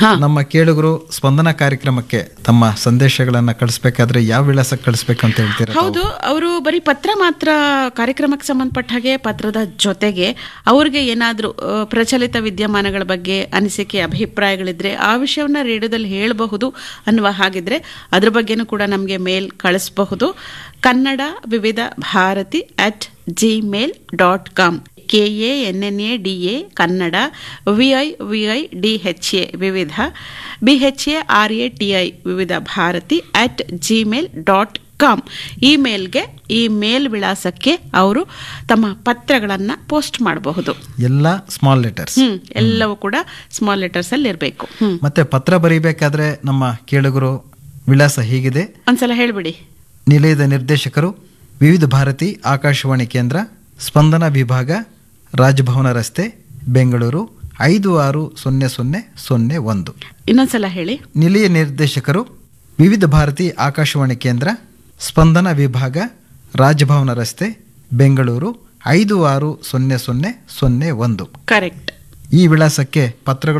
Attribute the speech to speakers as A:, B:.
A: ಹಾ.
B: ನಮ್ಮ ಕೇಳುಗರು ಸ್ಪಂದನ ಕಾರ್ಯಕ್ರಮಕ್ಕೆ ತಮ್ಮ ಸಂದೇಶಗಳನ್ನ ಕಳಿಸ್ಬೇಕಾದ್ರೆ ಯಾವ ವಿಳಾಸಕ್ಕೆ ಕಳಿಸ್ಬೇಕು ಅಂತ ಹೇಳ್ತೀರಾ
A: ಹೌದು ಅವರು ಬರೀ ಪತ್ರ ಮಾತ್ರ ಕಾರ್ಯಕ್ರಮಕ್ಕೆ ಸಂಬಂಧಪಟ್ಟ ಹಾಗೆ ಪತ್ರದ ಜೊತೆಗೆ ಅವ್ರಿಗೆ ಏನಾದರೂ ಪ್ರಚಲಿತ ವಿದ್ಯಮಾನಗಳ ಬಗ್ಗೆ ಅನಿಸಿಕೆ ಅಭಿಪ್ರಾಯಗಳಿದ್ರೆ ಆ ವಿಷಯವನ್ನ ರೇಡಿಯೋದಲ್ಲಿ ಹೇಳಬಹುದು ಅನ್ನುವ ಹಾಗಿದ್ರೆ ಅದ್ರ ಬಗ್ಗೆನೂ ಕೂಡ ನಮಗೆ ಮೇಲ್ ಕಳಿಸಬಹುದು Kannada Vividha Bharati at gmail dot com K A N N A D A Kannada V I V I D H A Vividha B H A R A T I Vividha Bharati at gmail dot com ಈ ಮೇಲ್ಗೆ ಈ ಮೇಲ್ ವಿಳಾಸಕ್ಕೆ ಅವರು ತಮ್ಮ ಪತ್ರಗಳನ್ನು ಪೋಸ್ಟ್ ಮಾಡಬಹುದು
B: ಎಲ್ಲ ಸ್ಮಾಲ್ ಲೆಟರ್ಸ್
A: ಹ್ಮ್ ಎಲ್ಲವೂ ಕೂಡ ಸ್ಮಾಲ್ ಲೆಟರ್ಸ್ ಅಲ್ಲಿ ಇರಬೇಕು ಹ್ಮ್
B: ಮತ್ತೆ ಪತ್ರ ಬರೀಬೇಕಾದ್ರೆ ನಮ್ಮ ಕೇಳುಗರು ವಿಳಾಸ ಹೀಗಿದೆ
A: ಒಂದ್ಸಲ ಹೇಳ್ಬಿಡಿ
B: ನಿಲಯದ ನಿರ್ದೇಶಕರು ವಿವಿಧ ಭಾರತಿ ಆಕಾಶವಾಣಿ ಕೇಂದ್ರ ಸ್ಪಂದನ ವಿಭಾಗ ರಾಜಭವನ ರಸ್ತೆ ಬೆಂಗಳೂರು ಐದು ಆರು ಸೊನ್ನೆ ಸೊನ್ನೆ ಸೊನ್ನೆ ಒಂದು
A: ಇನ್ನೊಂದ್ಸಲ ಹೇಳಿ
B: ನಿಲಯ ನಿರ್ದೇಶಕರು ವಿವಿಧ ಭಾರತಿ ಆಕಾಶವಾಣಿ ಕೇಂದ್ರ ಸ್ಪಂದನ ವಿಭಾಗ ರಾಜಭವನ ರಸ್ತೆ ಬೆಂಗಳೂರು ಐದು ಆರು ಸೊನ್ನೆ ಸೊನ್ನೆ ಸೊನ್ನೆ ಒಂದು
A: ಕರೆಕ್ಟ್
B: ಈ ವಿಳಾಸಕ್ಕೆ ಪತ್ರಗಳು